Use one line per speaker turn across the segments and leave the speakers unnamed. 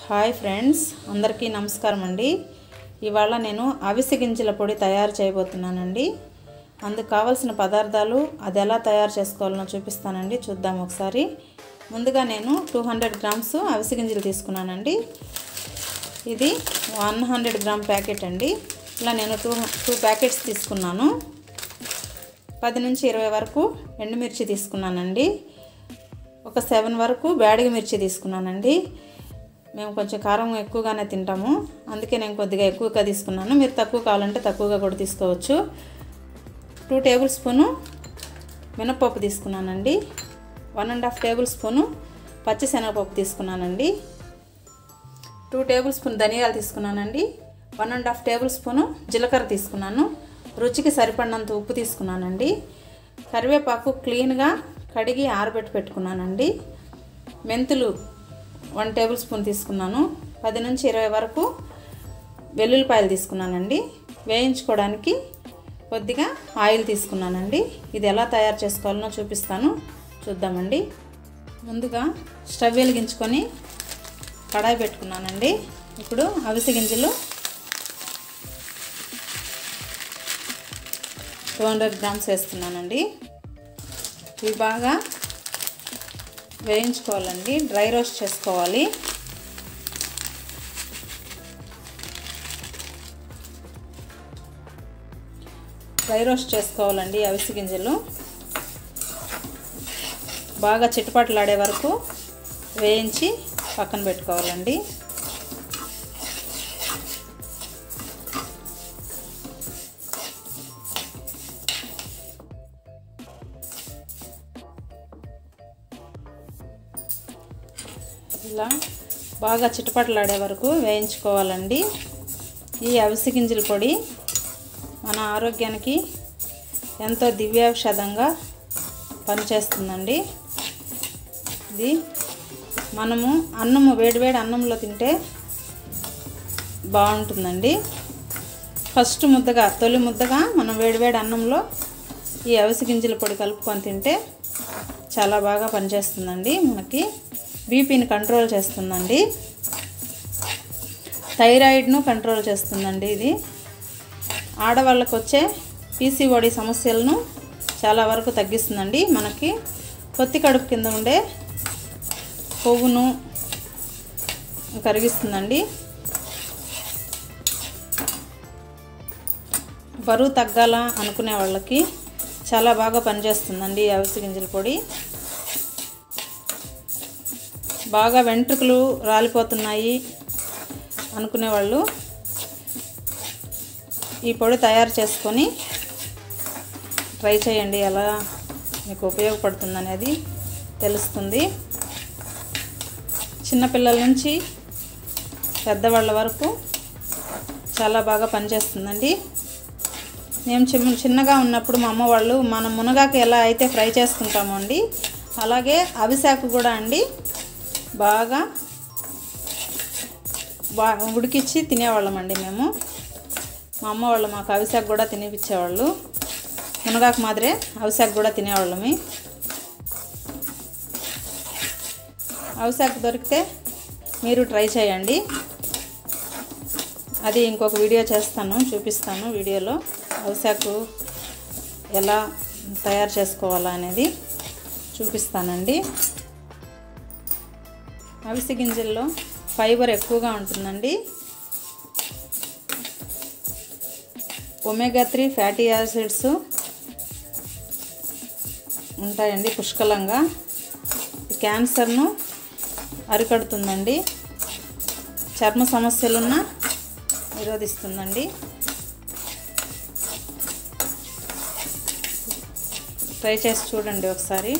hi friends అందరికీ నమస్కారం అండి ఇవాళ నేను అవిసె గింజల పొడి తయారు చేయబోతున్నానండి అందుకు కావలసిన పదార్థాలు అది ఎలా తయారు చేసుకోవాలనో చూపిస్తానండి చూద్దాం ఒకసారి ముందుగా నేను టూ హండ్రెడ్ గ్రామ్స్ అవిసె గింజలు తీసుకున్నానండి ఇది వన్ హండ్రెడ్ గ్రామ్ ప్యాకెట్ అండి ఇలా నేను టూ టూ ప్యాకెట్స్ తీసుకున్నాను పది నుంచి ఇరవై వరకు ఎండుమిర్చి తీసుకున్నానండి ఒక సెవెన్ వరకు బ్యాడిగ మిర్చి తీసుకున్నానండి మేము కొంచెం కారం ఎక్కువగానే తింటాము అందుకే నేను కొద్దిగా ఎక్కువగా తీసుకున్నాను మీరు తక్కువ కావాలంటే తక్కువగా కూడా తీసుకోవచ్చు టూ టేబుల్ స్పూను మినపప్పు తీసుకున్నానండి one and half table spoon పచ్చిశనగపప్పు తీసుకున్నానండి టూ టేబుల్ స్పూన్ ధనియాలు తీసుకున్నానండి one and half table spoon జీలకర్ర తీసుకున్నాను రుచికి సరిపడినంత ఉప్పు తీసుకున్నానండి కరివేపాకు క్లీన్గా కడిగి ఆరబెట్టి పెట్టుకున్నానండి మెంతులు వన్ టేబుల్ స్పూన్ తీసుకున్నాను పది నుంచి ఇరవై వరకు వెల్లుల్లిపాయలు తీసుకున్నానండి వేయించుకోవడానికి కొద్దిగా ఆయిల్ తీసుకున్నానండి ఇది ఎలా తయారు చేసుకోవాలనో చూపిస్తాను చూద్దామండి ముందుగా స్టవ్ వెలిగించుకొని కడాయి పెట్టుకున్నానండి ఇప్పుడు అవిసె గింజలు టూ హండ్రెడ్ గ్రామ్స్ వేస్తున్నానండి ఇవి బాగా వేయించుకోవాలండి డ్రై రోస్ట్ చేసుకోవాలి డ్రై రోస్ట్ చేసుకోవాలండి అవిసె గింజలు బాగా చిట్టుపట్లాడే వరకు వేయించి పక్కన పెట్టుకోవాలండి ఇలా బాగా చిటపటలాడే వరకు వేయించుకోవాలండి ఈ అవిసె గింజల పొడి మన ఆరోగ్యానికి ఎంతో దివ్యౌషధంగా పనిచేస్తుందండి ఇది మనము అన్నము వేడివేడి అన్నంలో తింటే బాగుంటుందండి ఫస్ట్ ముద్దగా తొలి ముద్దగా మనం వేడివేడి అన్నంలో ఈ అవిసె గింజల పొడి కలుపుకొని తింటే చాలా బాగా పనిచేస్తుందండి మనకి బీపీని కంట్రోల్ చేస్తుందండి థైరాయిడ్ను కంట్రోల్ చేస్తుందండి ఇది ఆడవాళ్ళకు వచ్చే పీసీఓడి సమస్యలను చాలా వరకు తగ్గిస్తుందండి మనకి పొత్తి కడుపు కింద ఉండే కొవ్వును కరిగిస్తుందండి బరువు తగ్గాల అనుకునే వాళ్ళకి చాలా బాగా పనిచేస్తుందండి ఈ అవిసె గింజల పొడి బాగా వెంట్రుకలు రాలిపోతున్నాయి అనుకునే వాళ్ళు ఈ పొడి తయారు చేసుకొని ట్రై చేయండి ఎలా మీకు ఉపయోగపడుతుంది అనేది తెలుస్తుంది చిన్నపిల్లల నుంచి పెద్దవాళ్ళ వరకు చాలా బాగా పనిచేస్తుందండి మేము చిన్న చిన్నగా ఉన్నప్పుడు మా అమ్మ వాళ్ళు మనం మునగాకు ఎలా అయితే ఫ్రై చేసుకుంటామో అండి అలాగే అవిశాకు కూడా అండి బాగా బా ఉడికిచ్చి తినేవాళ్ళం అండి మేము మా అమ్మ వాళ్ళు మాకు అవిశాకు కూడా తినిపించేవాళ్ళు మునగాకు మాదిరే అవిశాకు కూడా తినేవాళ్ళమి అవిశాకు దొరికితే మీరు ట్రై చేయండి అది ఇంకొక వీడియో చేస్తాను చూపిస్తాను వీడియోలో అవిశాకు ఎలా తయారు చేసుకోవాలా అనేది చూపిస్తానండి అవిసె గింజల్లో ఫైబర్ ఎక్కువగా ఉంటుందండి ఒమేగా త్రీ ఫ్యాటీ యాసిడ్స్ ఉంటాయండి పుష్కలంగా క్యాన్సర్ను అరికడుతుందండి చర్మ సమస్యలున్న నిరోధిస్తుందండి ట్రై చేసి చూడండి ఒకసారి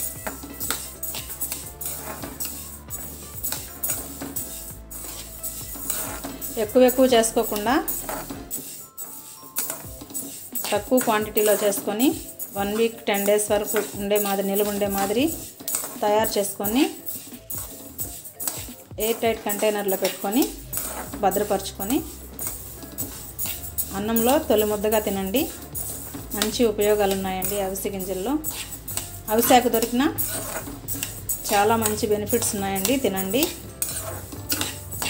ఎక్కువ ఎక్కువ చేసుకోకుండా తక్కువ క్వాంటిటీలో చేసుకొని వన్ వీక్ టెన్ డేస్ వరకు ఉండే మాదిరి నిలువ ఉండే మాదిరి తయారు చేసుకొని ఎయిర్ టైట్ కంటైనర్లో పెట్టుకొని భద్రపరుచుకొని అన్నంలో తొలి ముద్దగా తినండి మంచి ఉపయోగాలు ఉన్నాయండి అవిసె గింజల్లో అవిసాకు దొరికిన చాలా మంచి బెనిఫిట్స్ ఉన్నాయండి తినండి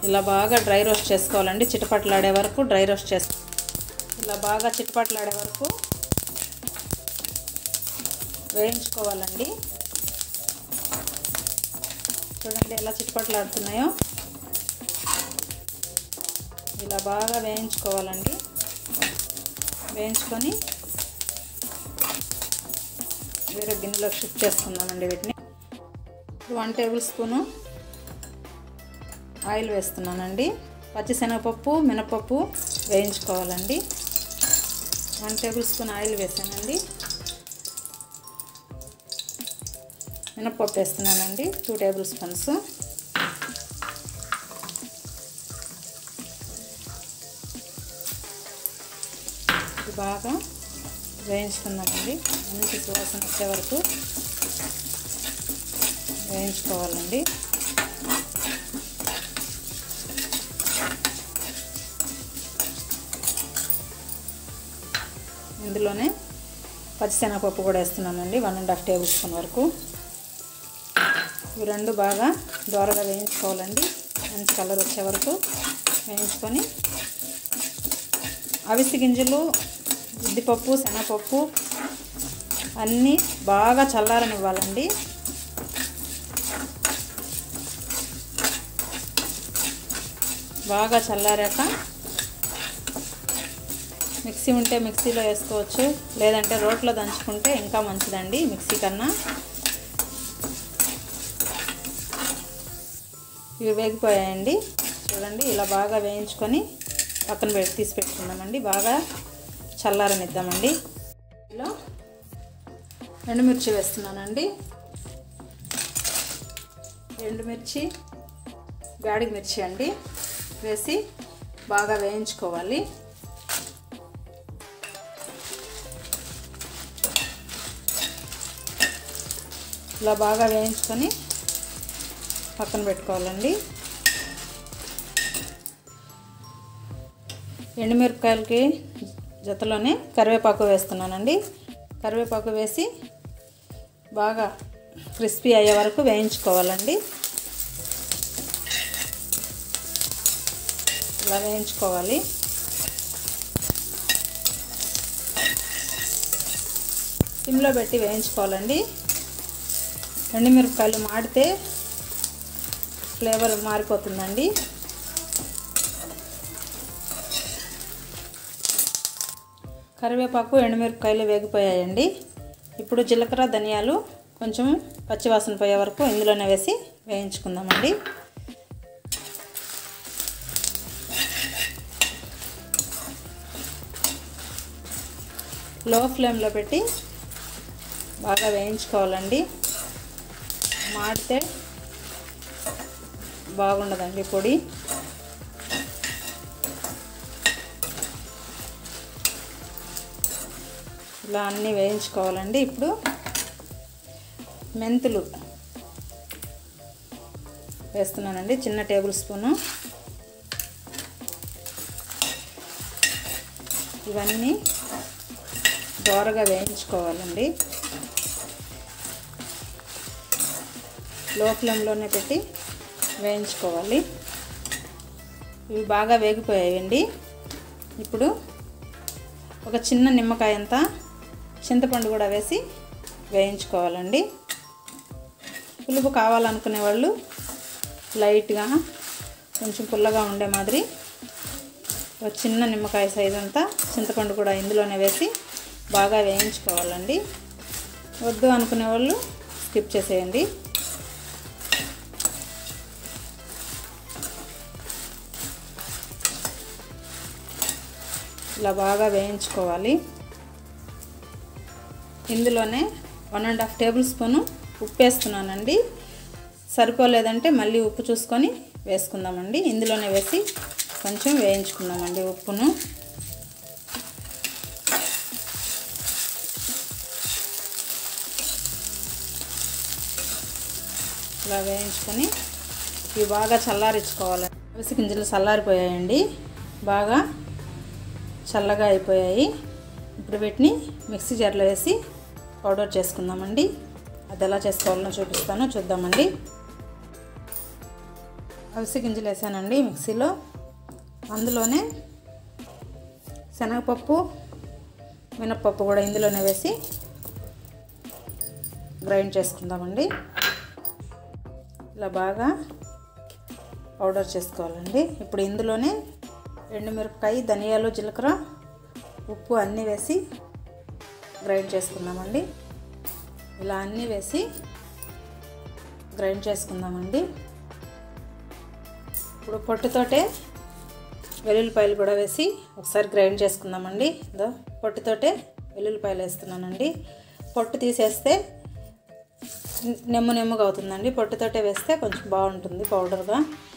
ఇలా బాగా డ్రై రోస్ట్ చేసుకోవాలండి చిటపట్లాడే వరకు డ్రై రోస్ట్ చేసు ఇలా బాగా చిటపట్లాడే వరకు వేయించుకోవాలండి చూడండి ఎలా చిటపట్లాడుతున్నాయో ఇలా బాగా వేయించుకోవాలండి వేయించుకొని వేరే గిన్నెలోకి షిఫ్ట్ చేసుకుందామండి వీటిని వన్ టేబుల్ స్పూను ఆయిల్ వేస్తున్నానండి పచ్చిశనగపప్పు మినపప్పు వేయించుకోవాలండి వన్ టేబుల్ స్పూన్ ఆయిల్ వేసానండి మినపప్పు వేస్తున్నానండి టూ టేబుల్ స్పూన్స్ ఇది బాగా వేయించుకున్నామండి మంచి సువాసన వచ్చే వరకు వేయించుకోవాలండి ఇందులోనే పచ్చిశనగపప్పు కూడా వేస్తున్నానండి one and half table spoon వరకు ఇవి రెండు బాగా దోరగా వేయించుకోవాలండి మంచి కలర్ వచ్చే వరకు వేయించుకొని అవిసి గింజలు ఉద్దిపప్పు శనగపప్పు అన్నీ బాగా చల్లారనివ్వాలండి బాగా చల్లారాక మిక్సీ ఉంటే మిక్సీలో వేసుకోవచ్చు లేదంటే రోట్లో దంచుకుంటే ఇంకా మంచిదండి మిక్సీ కన్నా ఇవి వేగిపోయాయండి చూడండి ఇలా బాగా వేయించుకొని పక్కన పెట్టి తీసి పెట్టుకుందామండి బాగా చల్లారనిద్దామండి ఇలా ఎండుమిర్చి వేస్తున్నానండి ఎండుమిర్చి గాడిగ మిర్చి అండి వేసి బాగా వేయించుకోవాలి ఇలా బాగా వేయించుకొని పక్కన పెట్టుకోవాలండి ఎండుమిరపకాయలకి జతలోనే కరివేపాకు వేస్తున్నానండి కరివేపాకు వేసి బాగా క్రిస్పీ అయ్యే వరకు వేయించుకోవాలండి ఇలా వేయించుకోవాలి సిమ్లో పెట్టి వేయించుకోవాలండి ఎండుమిరపకాయలు మాడితే ఫ్లేవర్ మారిపోతుందండి కరివేపాకు ఎండుమిరపకాయలు వేగిపోయాయండి ఇప్పుడు జీలకర్ర ధనియాలు కొంచెం పచ్చివాసన పోయే వరకు ఇందులోనే వేసి వేయించుకుందామండి లో ఫ్లేమ్లో పెట్టి బాగా వేయించుకోవాలండి మాడితే బాగుండదండి పొడి ఇలా అన్నీ వేయించుకోవాలండి ఇప్పుడు మెంతులు వేస్తున్నానండి చిన్న టేబుల్ స్పూను ఇవన్నీ దోరగా వేయించుకోవాలండి లో ఫ్లేమ్లోనే పెట్టి వేయించుకోవాలి ఇవి బాగా వేగిపోయాయండి ఇప్పుడు ఒక చిన్న నిమ్మకాయ అంతా చింతపండు కూడా వేసి వేయించుకోవాలండి పులుపు కావాలనుకునే వాళ్ళు లైట్గా కొంచెం పుల్లగా ఉండే మాదిరి ఒక చిన్న నిమ్మకాయ సైజ్ అంతా చింతపండు కూడా ఇందులోనే వేసి బాగా వేయించుకోవాలండి వద్దు అనుకునే వాళ్ళు స్కిప్ చేసేయండి ఇలా బాగా వేయించుకోవాలి ఇందులోనే one and half table spoon ఉప్పు వేస్తున్నానండి సరిపోలేదంటే మళ్ళీ ఉప్పు చూసుకొని వేసుకుందామండి ఇందులోనే వేసి కొంచెం వేయించుకుందామండి ఉప్పును ఇలా వేయించుకొని ఇవి బాగా చల్లారించుకోవాలండి అవిసి గింజలు చల్లారిపోయాయండి బాగా చల్లగా అయిపోయాయి ఇప్పుడు వీటిని మిక్సీ జార్లో వేసి పౌడర్ చేసుకుందామండి అది ఎలా చేసుకోవాలో చూపిస్తాను చూద్దామండి అవిసె గింజలు వేసానండి మిక్సీలో అందులోనే శనగపప్పు మినప్పప్పు కూడా ఇందులోనే వేసి గ్రైండ్ చేసుకుందామండి ఇలా బాగా పౌడర్ చేసుకోవాలండి ఇప్పుడు ఇందులోనే ఎండుమిరపకాయ ధనియాలు జీలకర్ర ఉప్పు అన్నీ వేసి గ్రైండ్ చేసుకుందామండి ఇలా అన్నీ వేసి గ్రైండ్ చేసుకుందామండి ఇప్పుడు పొట్టుతోటే వెల్లుల్లిపాయలు కూడా వేసి ఒకసారి గ్రైండ్ చేసుకుందామండి ఇదో పొట్టుతోటే వెల్లుల్లిపాయలు వేస్తున్నానండి పొట్టు తీసేస్తే నెమ్ము నెమ్ముగా అవుతుందండి పొట్టుతోటే వేస్తే కొంచెం బాగుంటుంది పౌడర్గా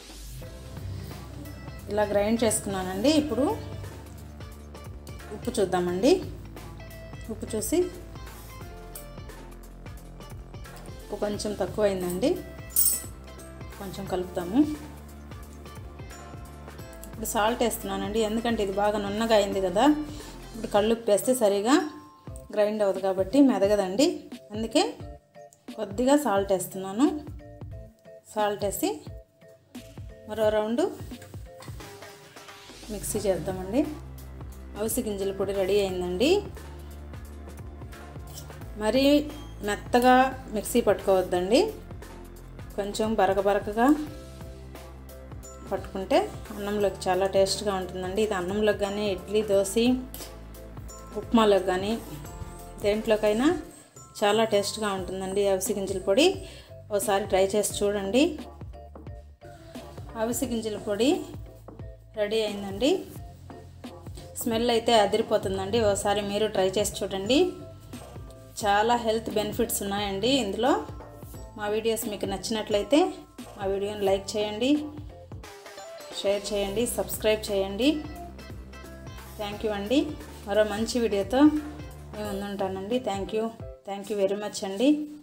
ఇలా గ్రైండ్ చేసుకున్నానండి ఇప్పుడు ఉప్పు చూద్దామండి ఉప్పు చూసి ఉప్పు కొంచెం తక్కువైందండి కొంచెం కలుపుతాము ఇప్పుడు సాల్ట్ వేస్తున్నానండి ఎందుకంటే ఇది బాగా నున్నగా అయింది కదా ఇప్పుడు కళ్ళు వేస్తే సరిగా గ్రైండ్ అవ్వదు కాబట్టి మెదగదండి అందుకే కొద్దిగా సాల్ట్ వేస్తున్నాను సాల్ట్ వేసి మరో రౌండు మిక్సీ చేద్దామండి అవిసి గింజల పొడి రెడీ అయిందండి మరీ మెత్తగా మిక్సీ పట్టుకోవద్దండి కొంచెం బరక బరకగా పట్టుకుంటే అన్నంలోకి చాలా టేస్ట్గా ఉంటుందండి ఇది అన్నంలోకి కానీ ఇడ్లీ దోశ ఉప్మాలోకి కానీ దేంట్లోకైనా చాలా టేస్ట్గా ఉంటుందండి అవిసి గింజల పొడి ఒకసారి ట్రై చేసి చూడండి అవిసి గింజల పొడి రెడీ అయిందండి స్మెల్ అయితే అదిరిపోతుందండి ఒకసారి మీరు ట్రై చేసి చూడండి చాలా హెల్త్ బెనిఫిట్స్ ఉన్నాయండి ఇందులో మా వీడియోస్ మీకు నచ్చినట్లయితే మా వీడియోని లైక్ చేయండి షేర్ చేయండి సబ్స్క్రైబ్ చేయండి థ్యాంక్ యూ అండి మరో మంచి వీడియోతో మేము ముందుంటానండి thank you thank you very much అండి